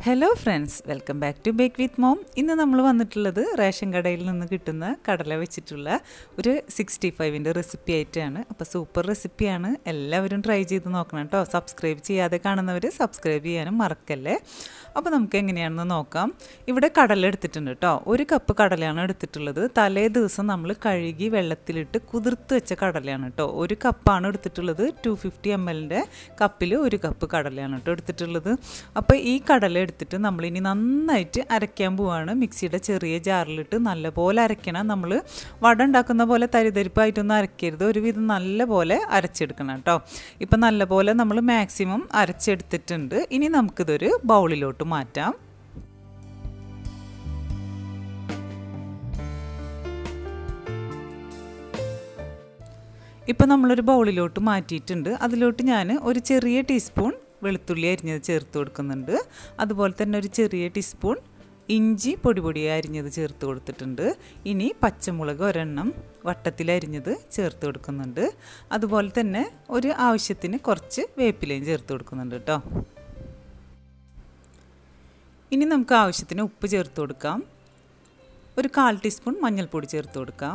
hello friends welcome back to bake with mom ഇന്ന് നമ്മൾ വന്നിട്ടുള്ളത് റേഷൻ കടയിൽ നിന്ന് കിട്ടുന്ന കടല വെച്ചിട്ടുള്ള ഒരു സിക്സ്റ്റി ഫൈവിൻ്റെ റെസിപ്പി ആയിട്ടാണ് അപ്പോൾ സൂപ്പർ റെസിപ്പിയാണ് എല്ലാവരും ട്രൈ ചെയ്ത് നോക്കണം കേട്ടോ സബ്സ്ക്രൈബ് ചെയ്യാതെ കാണുന്നവർ സബ്സ്ക്രൈബ് ചെയ്യാനും മറക്കല്ലേ അപ്പോൾ നമുക്ക് എങ്ങനെയാണെന്ന് നോക്കാം ഇവിടെ കടല എടുത്തിട്ടുണ്ട് കേട്ടോ ഒരു കപ്പ് കടലയാണ് എടുത്തിട്ടുള്ളത് തലേ ദിവസം നമ്മൾ കഴുകി വെള്ളത്തിലിട്ട് കുതിർത്ത് വെച്ച കടലയാണ് കേട്ടോ ഒരു കപ്പാണ് എടുത്തിട്ടുള്ളത് ടു ഫിഫ്റ്റി എം എല്ലിൻ്റെ കപ്പിൽ ഒരു കപ്പ് കടലയാണ് കേട്ടോ എടുത്തിട്ടുള്ളത് അപ്പോൾ ഈ കടല എടുത്തിട്ട് നമ്മളിനി നന്നായിട്ട് അരയ്ക്കാൻ പോവാണ് മിക്സിയുടെ ചെറിയ ജാറിലിട്ട് നല്ലപോലെ അരയ്ക്കണം നമ്മൾ വട ഉണ്ടാക്കുന്ന പോലെ തരിതരിപ്പായിട്ടൊന്നും അരയ്ക്കരുത് ഒരുവിധം നല്ലപോലെ അരച്ചെടുക്കണം കേട്ടോ ഇപ്പം നല്ലപോലെ നമ്മൾ മാക്സിമം അരച്ചെടുത്തിട്ടുണ്ട് ഇനി നമുക്കിതൊരു ബൗളിലോട്ട് മാറ്റാം ഇപ്പം നമ്മളൊരു ബൗളിലോട്ട് മാറ്റിയിട്ടുണ്ട് അതിലോട്ട് ഞാൻ ഒരു ചെറിയ ടീസ്പൂൺ വെളുത്തുള്ളി അരിഞ്ഞത് ചേർത്ത് കൊടുക്കുന്നുണ്ട് അതുപോലെ തന്നെ ഒരു ചെറിയ ടീസ്പൂൺ ഇഞ്ചി പൊടി പൊടിയായി അരിഞ്ഞത് ചേർത്ത് കൊടുത്തിട്ടുണ്ട് ഇനി പച്ചമുളക് ഒരെണ്ണം വട്ടത്തിൽ അരിഞ്ഞത് ചേർത്ത് കൊടുക്കുന്നുണ്ട് അതുപോലെ തന്നെ ഒരു ആവശ്യത്തിന് കുറച്ച് വേപ്പിലയും ചേർത്ത് കൊടുക്കുന്നുണ്ട് കേട്ടോ ഇനി നമുക്ക് ആവശ്യത്തിന് ഉപ്പ് ചേർത്ത് കൊടുക്കാം ഒരു കാൽ ടീസ്പൂൺ മഞ്ഞൾപ്പൊടി ചേർത്ത് കൊടുക്കാം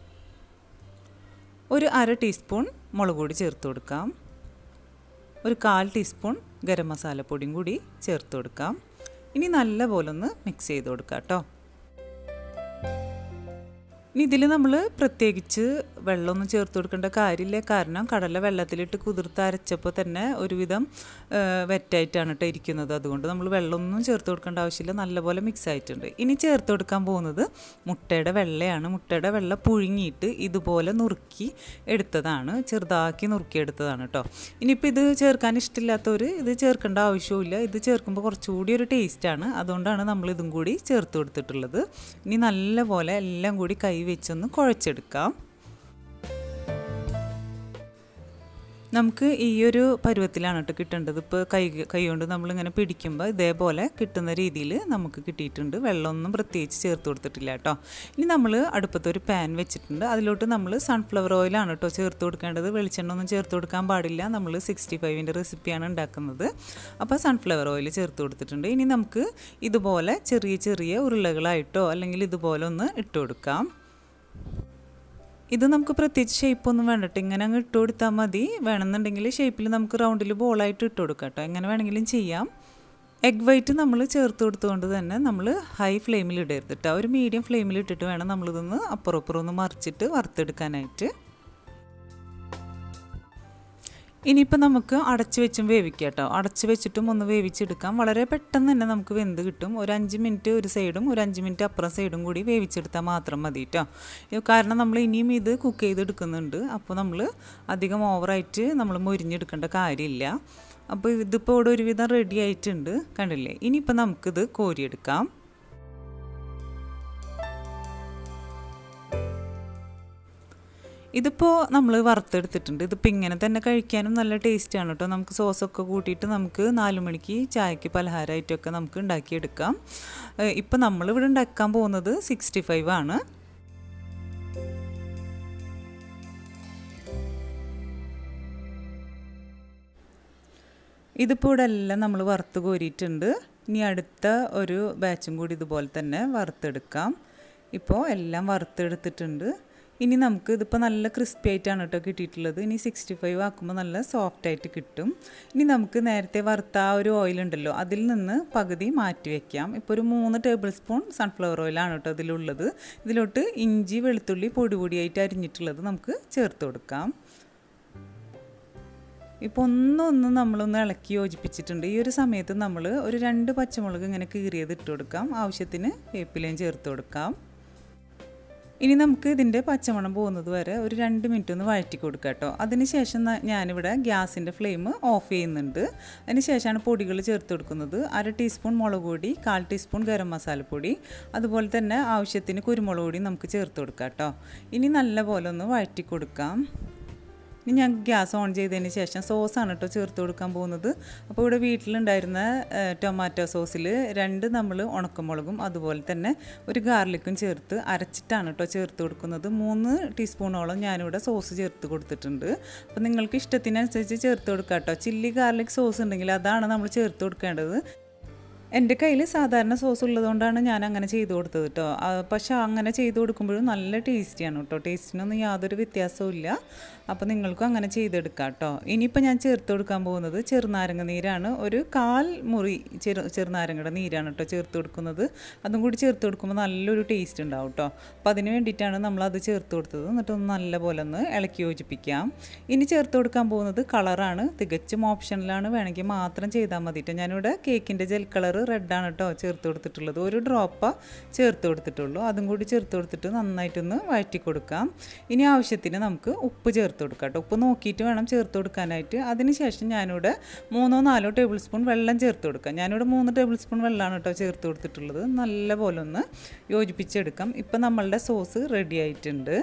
ഒരു അര ടീസ്പൂൺ മുളക് പൊടി ചേർത്ത് കൊടുക്കാം ഒരു കാൽ ടീസ്പൂൺ ഗരം മസാലപ്പൊടിയും കൂടി ചേർത്ത് കൊടുക്കാം ഇനി നല്ലപോലെ ഒന്ന് മിക്സ് ചെയ്ത് കൊടുക്കാം കേട്ടോ ഇനി ഇതിൽ നമ്മൾ പ്രത്യേകിച്ച് വെള്ളമൊന്നും ചേർത്ത് കൊടുക്കേണ്ട കാര്യമില്ല കാരണം കടല വെള്ളത്തിലിട്ട് കുതിർത്ത് അരച്ചപ്പോൾ തന്നെ ഒരുവിധം വെറ്റായിട്ടാണ് കേട്ടോ ഇരിക്കുന്നത് അതുകൊണ്ട് നമ്മൾ വെള്ളമൊന്നും ചേർത്ത് കൊടുക്കേണ്ട ആവശ്യമില്ല നല്ലപോലെ മിക്സ് ആയിട്ടുണ്ട് ഇനി ചേർത്ത് കൊടുക്കാൻ പോകുന്നത് മുട്ടയുടെ വെള്ളയാണ് മുട്ടയുടെ വെള്ള പുഴുങ്ങിയിട്ട് ഇതുപോലെ നുറുക്കി എടുത്തതാണ് ചെറുതാക്കി നുറുക്കി എടുത്തതാണ് കേട്ടോ ഇനിയിപ്പോൾ ഇത് ചേർക്കാൻ ഇഷ്ടമില്ലാത്തവർ ഇത് ചേർക്കേണ്ട ആവശ്യമില്ല ഇത് ചേർക്കുമ്പോൾ കുറച്ചുകൂടി ഒരു ടേസ്റ്റാണ് അതുകൊണ്ടാണ് നമ്മൾ ഇതും കൂടി ചേർത്ത് കൊടുത്തിട്ടുള്ളത് ഇനി നല്ലപോലെ എല്ലാം കൂടി കൈ വെച്ചൊന്ന് കുഴച്ചെടുക്കാം നമുക്ക് ഈ ഒരു പരുവത്തിലാണ് കേട്ടോ കിട്ടേണ്ടത് ഇപ്പോൾ കൈ കൈ കൊണ്ട് നമ്മളിങ്ങനെ പിടിക്കുമ്പോൾ ഇതേപോലെ കിട്ടുന്ന രീതിയിൽ നമുക്ക് കിട്ടിയിട്ടുണ്ട് വെള്ളമൊന്നും പ്രത്യേകിച്ച് ചേർത്ത് കൊടുത്തിട്ടില്ല കേട്ടോ ഇനി നമ്മൾ അടുപ്പത്ത് ഒരു പാൻ വെച്ചിട്ടുണ്ട് അതിലോട്ട് നമ്മൾ സൺഫ്ലവർ ഓയിലാണ് കേട്ടോ ചേർത്ത് കൊടുക്കേണ്ടത് വെളിച്ചെണ്ണ ഒന്നും ചേർത്ത് കൊടുക്കാൻ പാടില്ല നമ്മൾ സിക്സ്റ്റി ഫൈവിൻ്റെ റെസിപ്പിയാണ് ഉണ്ടാക്കുന്നത് അപ്പോൾ സൺഫ്ലവർ ഓയിൽ ചേർത്ത് കൊടുത്തിട്ടുണ്ട് ഇനി നമുക്ക് ഇതുപോലെ ചെറിയ ചെറിയ ഉരുളകളായിട്ടോ അല്ലെങ്കിൽ ഇതുപോലെ ഒന്ന് ഇട്ട് കൊടുക്കാം ഇത് നമുക്ക് പ്രത്യേകിച്ച് ഷേപ്പൊന്നും വേണ്ടട്ടോ ഇങ്ങനെ അങ്ങ് ഇട്ട് കൊടുത്താൽ മതി വേണമെന്നുണ്ടെങ്കിൽ ഷേപ്പിൽ നമുക്ക് റൗണ്ടിൽ ബോളായിട്ട് ഇട്ട് കൊടുക്കാം കേട്ടോ എങ്ങനെ വേണമെങ്കിലും ചെയ്യാം എഗ് വൈറ്റ് നമ്മൾ ചേർത്ത് കൊടുത്തുകൊണ്ട് തന്നെ നമ്മൾ ഹൈ ഫ്ലെയിമിൽ ഇടരുത് കേട്ടോ ഒരു മീഡിയം ഫ്ലെയിമിൽ ഇട്ടിട്ട് വേണം നമ്മളിതൊന്ന് അപ്പുറം അപ്പുറം ഒന്ന് മറിച്ചിട്ട് വറുത്തെടുക്കാനായിട്ട് ഇനിയിപ്പോൾ നമുക്ക് അടച്ചു വെച്ചും വേവിക്കാം കേട്ടോ അടച്ചു വെച്ചിട്ടും ഒന്ന് വേവിച്ചെടുക്കാം വളരെ പെട്ടെന്ന് തന്നെ നമുക്ക് വെന്ത് കിട്ടും ഒരു അഞ്ച് മിനിറ്റ് ഒരു സൈഡും ഒരു അഞ്ച് മിനിറ്റ് അപ്പുറം സൈഡും കൂടി വേവിച്ചെടുത്താൽ മാത്രം മതി കേട്ടോ കാരണം നമ്മൾ ഇനിയും ഇത് കുക്ക് ചെയ്തെടുക്കുന്നുണ്ട് അപ്പോൾ നമ്മൾ അധികം ഓവറായിട്ട് നമ്മൾ മൊരിഞ്ഞെടുക്കേണ്ട കാര്യമില്ല അപ്പോൾ ഇതിപ്പോൾ ഇവിടെ ഒരുവിധം റെഡി ആയിട്ടുണ്ട് കണ്ടില്ലേ ഇനിയിപ്പോൾ നമുക്കിത് കോരിയെടുക്കാം ഇതിപ്പോൾ നമ്മൾ വറുത്തെടുത്തിട്ടുണ്ട് ഇതിപ്പോൾ ഇങ്ങനെ തന്നെ കഴിക്കാനും നല്ല ടേസ്റ്റാണ് കേട്ടോ നമുക്ക് സോസൊക്കെ കൂട്ടിയിട്ട് നമുക്ക് നാല് മണിക്ക് ചായക്ക് പലഹാരമായിട്ടൊക്കെ നമുക്ക് ഉണ്ടാക്കിയെടുക്കാം ഇപ്പോൾ നമ്മളിവിടെ ഉണ്ടാക്കാൻ പോകുന്നത് സിക്സ്റ്റി ഫൈവ് ആണ് ഇതിപ്പോൾ ഇവിടെ എല്ലാം നമ്മൾ വറുത്ത് കോരിയിട്ടുണ്ട് ഇനി അടുത്ത ഒരു ബാച്ചും കൂടി ഇതുപോലെ തന്നെ വറുത്തെടുക്കാം ഇപ്പോൾ എല്ലാം വറുത്തെടുത്തിട്ടുണ്ട് ഇനി നമുക്ക് ഇതിപ്പോൾ നല്ല ക്രിസ്പി ആയിട്ടാണ് കേട്ടോ കിട്ടിയിട്ടുള്ളത് ഇനി സിക്സ്റ്റി ഫൈവ് ആക്കുമ്പോൾ നല്ല സോഫ്റ്റ് ആയിട്ട് കിട്ടും ഇനി നമുക്ക് നേരത്തെ വറുത്ത ആ ഒരു ഓയിൽ ഉണ്ടല്ലോ അതിൽ നിന്ന് പകുതി മാറ്റി വയ്ക്കാം ഇപ്പോൾ ഒരു മൂന്ന് ടേബിൾ സ്പൂൺ സൺഫ്ലവർ ഓയിലാണ് കേട്ടോ ഇതിലുള്ളത് ഇതിലോട്ട് ഇഞ്ചി വെളുത്തുള്ളി പൊടി പൊടിയായിട്ട് അരിഞ്ഞിട്ടുള്ളത് നമുക്ക് ചേർത്ത് കൊടുക്കാം ഇപ്പോൾ ഒന്നൊന്ന് നമ്മളൊന്ന് ഇളക്കി യോജിപ്പിച്ചിട്ടുണ്ട് ഈ ഒരു സമയത്ത് നമ്മൾ ഒരു രണ്ട് പച്ചമുളക് ഇങ്ങനെ കീറിയത് ഇട്ട് കൊടുക്കാം ആവശ്യത്തിന് വേപ്പിലയും ചേർത്ത് കൊടുക്കാം ഇനി നമുക്ക് ഇതിൻ്റെ പച്ചമണം പോകുന്നത് വരെ ഒരു രണ്ട് മിനിറ്റ് ഒന്ന് വഴറ്റി കൊടുക്കുക കേട്ടോ അതിനുശേഷം ഞാനിവിടെ ഗ്യാസിൻ്റെ ഫ്ലെയിം ഓഫ് ചെയ്യുന്നുണ്ട് അതിനുശേഷമാണ് പൊടികൾ ചേർത്ത് കൊടുക്കുന്നത് അര ടീസ്പൂൺ മുളക് പൊടി കാൽ ടീസ്പൂൺ ഗരം മസാലപ്പൊടി അതുപോലെ തന്നെ ആവശ്യത്തിന് കുരുമുളക് പൊടി നമുക്ക് ചേർത്ത് കൊടുക്കാം കേട്ടോ ഇനി നല്ലപോലെ ഒന്ന് വഴറ്റി കൊടുക്കാം ഇനി ഞാൻ ഗ്യാസ് ഓൺ ചെയ്തതിന് ശേഷം സോസാണ് കേട്ടോ ചേർത്ത് കൊടുക്കാൻ പോകുന്നത് അപ്പോൾ ഇവിടെ വീട്ടിലുണ്ടായിരുന്ന ടൊമാറ്റോ സോസിൽ രണ്ട് നമ്മൾ ഉണക്കമുളകും അതുപോലെ തന്നെ ഒരു ഗാർലിക്കും ചേർത്ത് അരച്ചിട്ടാണ് കേട്ടോ ചേർത്ത് കൊടുക്കുന്നത് മൂന്ന് ടീസ്പൂണോളം ഞാനിവിടെ സോസ് ചേർത്ത് കൊടുത്തിട്ടുണ്ട് അപ്പോൾ നിങ്ങൾക്ക് ഇഷ്ടത്തിനനുസരിച്ച് ചേർത്ത് കൊടുക്കാം കേട്ടോ ചില്ലി ഗാർലിക് സോസ് ഉണ്ടെങ്കിൽ അതാണ് നമ്മൾ ചേർത്ത് കൊടുക്കേണ്ടത് എൻ്റെ കയ്യിൽ സാധാരണ സോസ് ഉള്ളതുകൊണ്ടാണ് ഞാൻ അങ്ങനെ ചെയ്ത് കൊടുത്തത് കേട്ടോ പക്ഷേ അങ്ങനെ ചെയ്ത് കൊടുക്കുമ്പോഴും നല്ല ടേസ്റ്റിയാണ് കേട്ടോ ടേസ്റ്റിനൊന്നും യാതൊരു വ്യത്യാസവും ഇല്ല അപ്പോൾ നിങ്ങൾക്കും അങ്ങനെ ചെയ്തെടുക്കാം കേട്ടോ ഇനിയിപ്പോൾ ഞാൻ ചേർത്ത് കൊടുക്കാൻ പോകുന്നത് ചെറുനാരങ്ങ നീരാണ് ഒരു കാൽ മുറി ചെറു ചെറുനാരങ്ങയുടെ നീരാണ് കേട്ടോ ചേർത്ത് കൊടുക്കുന്നത് അതും കൂടി ചേർത്ത് കൊടുക്കുമ്പോൾ നല്ലൊരു ടേസ്റ്റ് ഉണ്ടാവും കേട്ടോ അപ്പോൾ അതിന് വേണ്ടിയിട്ടാണ് നമ്മളത് ചേർത്ത് കൊടുത്തത് എന്നിട്ട് ഒന്ന് നല്ല പോലെ ഒന്ന് ഇളക്കി യോജിപ്പിക്കാം ഇനി ചേർത്ത് കൊടുക്കാൻ പോകുന്നത് കളറാണ് തികച്ചും ഓപ്ഷനിലാണ് വേണമെങ്കിൽ മാത്രം ചെയ്താൽ മതി കേട്ടോ ഞാനിവിടെ കേക്കിൻ്റെ ജെൽ കളർ റെഡാണ് കേട്ടോ ചേർത്ത് കൊടുത്തിട്ടുള്ളത് ഒരു ഡ്രോപ്പ് ചേർത്ത് കൊടുത്തിട്ടുള്ളൂ അതും കൂടി ചേർത്ത് കൊടുത്തിട്ട് നന്നായിട്ടൊന്ന് വഴറ്റി കൊടുക്കാം ഇനി ആവശ്യത്തിന് നമുക്ക് ഉപ്പ് ചേർത്ത് കൊടുക്കാം കേട്ടോ ഉപ്പ് നോക്കിയിട്ട് വേണം ചേർത്ത് കൊടുക്കാനായിട്ട് അതിനുശേഷം ഞാനിവിടെ മൂന്നോ നാലോ ടേബിൾ സ്പൂൺ വെള്ളം ചേർത്ത് കൊടുക്കാം ഞാനിവിടെ മൂന്ന് ടേബിൾ സ്പൂൺ വെള്ളമാണ് കേട്ടോ ചേർത്ത് കൊടുത്തിട്ടുള്ളത് നല്ല പോലെ ഒന്ന് യോജിപ്പിച്ചെടുക്കാം ഇപ്പം നമ്മളുടെ സോസ് റെഡി ആയിട്ടുണ്ട്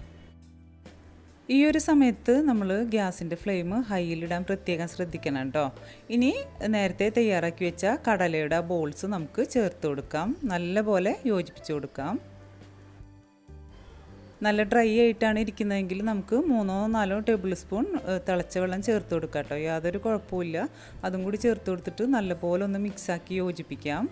ഈ ഒരു സമയത്ത് നമ്മൾ ഗ്യാസിൻ്റെ ഫ്ലെയിം ഹൈയിലിടാൻ പ്രത്യേകം ശ്രദ്ധിക്കണം കേട്ടോ ഇനി നേരത്തെ തയ്യാറാക്കി വെച്ച കടലയുടെ ബോൾസ് നമുക്ക് ചേർത്ത് കൊടുക്കാം നല്ലപോലെ യോജിപ്പിച്ച് കൊടുക്കാം നല്ല ഡ്രൈ ആയിട്ടാണ് ഇരിക്കുന്നതെങ്കിൽ നമുക്ക് മൂന്നോ നാലോ ടേബിൾ സ്പൂൺ തിളച്ച വെള്ളം ചേർത്ത് കൊടുക്കാം കേട്ടോ യാതൊരു കുഴപ്പമില്ല അതും കൂടി ചേർത്ത് കൊടുത്തിട്ട് നല്ലപോലെ ഒന്ന് മിക്സാക്കി യോജിപ്പിക്കാം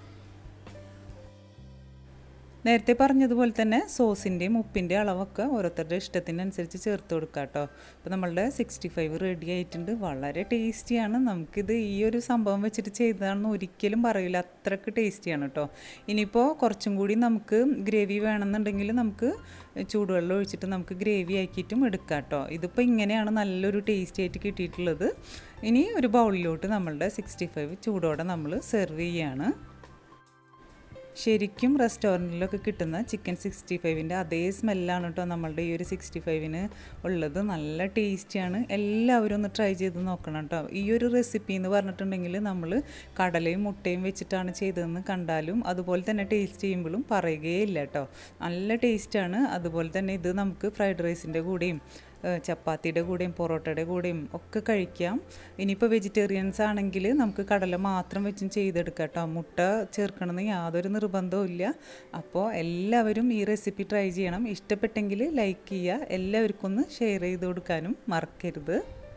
നേരത്തെ പറഞ്ഞതുപോലെ തന്നെ സോസിൻ്റെയും ഉപ്പിൻ്റെ അളവൊക്കെ ഓരോരുത്തരുടെ ഇഷ്ടത്തിനനുസരിച്ച് ചേർത്ത് കൊടുക്കുക കേട്ടോ അപ്പോൾ നമ്മളുടെ സിക്സ്റ്റി ഫൈവ് റെഡി ആയിട്ടുണ്ട് വളരെ ടേസ്റ്റിയാണ് നമുക്കിത് ഈ ഒരു സംഭവം വെച്ചിട്ട് ചെയ്തതാണെന്ന് ഒരിക്കലും പറയില്ല അത്രക്ക് ടേസ്റ്റിയാണ് കേട്ടോ ഇനിയിപ്പോൾ കുറച്ചും കൂടി നമുക്ക് ഗ്രേവി വേണമെന്നുണ്ടെങ്കിൽ നമുക്ക് ചൂടുവെള്ളം ഒഴിച്ചിട്ട് നമുക്ക് ഗ്രേവി ആക്കിയിട്ടും എടുക്കാം കേട്ടോ ഇതിപ്പോൾ ഇങ്ങനെയാണ് നല്ലൊരു ടേസ്റ്റി ആയിട്ട് കിട്ടിയിട്ടുള്ളത് ഇനി ഒരു ബൗളിലോട്ട് നമ്മളുടെ സിക്സ്റ്റി ഫൈവ് ചൂടോടെ നമ്മൾ സെർവ് ചെയ്യാണ് ശരിക്കും റെസ്റ്റോറൻറ്റിലൊക്കെ കിട്ടുന്ന ചിക്കൻ സിക്സ്റ്റി ഫൈവിൻ്റെ അതേ സ്മെല്ലാണ് കേട്ടോ നമ്മളുടെ ഈ ഒരു സിക്സ്റ്റി ഫൈവിന് ഉള്ളത് നല്ല ടേസ്റ്റിയാണ് എല്ലാവരും ഒന്ന് ട്രൈ ചെയ്ത് നോക്കണം കേട്ടോ ഈ ഒരു റെസിപ്പി എന്ന് പറഞ്ഞിട്ടുണ്ടെങ്കിൽ നമ്മൾ കടലയും മുട്ടയും വെച്ചിട്ടാണ് ചെയ്തതെന്ന് കണ്ടാലും അതുപോലെ തന്നെ ടേസ്റ്റ് ചെയ്യുമ്പോഴും പറയുകയില്ല കേട്ടോ നല്ല ടേസ്റ്റാണ് അതുപോലെ തന്നെ ഇത് നമുക്ക് ഫ്രൈഡ് റൈസിൻ്റെ കൂടെയും ചപ്പാത്തിയുടെ കൂടെയും പൊറോട്ടയുടെ കൂടെയും ഒക്കെ കഴിക്കാം ഇനിയിപ്പോൾ വെജിറ്റേറിയൻസ് ആണെങ്കിൽ നമുക്ക് കടല മാത്രം വെച്ചും ചെയ്തെടുക്കാം കേട്ടോ മുട്ട ചേർക്കണമെന്ന് യാതൊരു നിർബന്ധവും ഇല്ല അപ്പോൾ എല്ലാവരും ഈ റെസിപ്പി ട്രൈ ചെയ്യണം ഇഷ്ടപ്പെട്ടെങ്കിൽ ലൈക്ക് ചെയ്യുക എല്ലാവർക്കും ഒന്ന് ഷെയർ ചെയ്ത് കൊടുക്കാനും മറക്കരുത്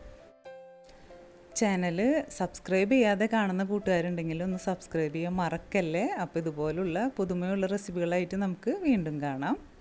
ചാനൽ സബ്സ്ക്രൈബ് ചെയ്യാതെ കാണുന്ന കൂട്ടുകാരുണ്ടെങ്കിൽ ഒന്ന് സബ്സ്ക്രൈബ് ചെയ്യാൻ മറക്കല്ലേ അപ്പോൾ ഇതുപോലുള്ള പുതുമയുള്ള റെസിപ്പികളായിട്ട് നമുക്ക് വീണ്ടും കാണാം